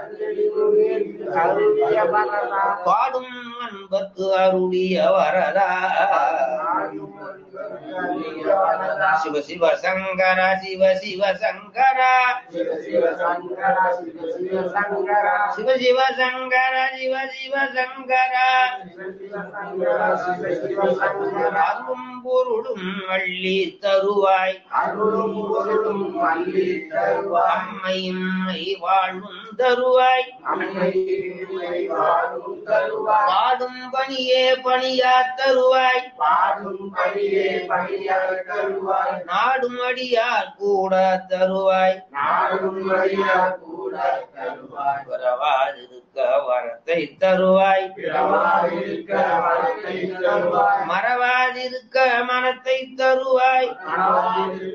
பாடும் அன்பர்க்கு அருளிய வரதா சிவ சிவ சங்கர சிவ சிவ சங்கர சிவ சிவ சங்கர சிவ சிவ சங்கர அருளும் பொருளும் அள்ளி தருவாய் அம்மையும் வாழும் தருவாய் பாடும் பணியே பணியா தருவாய் நாடும் அடியார் கூட தருவாய் வரவாதிருக்க வரத்தை தருவாய் மறவாதிருக்க மனத்தை தருவாய்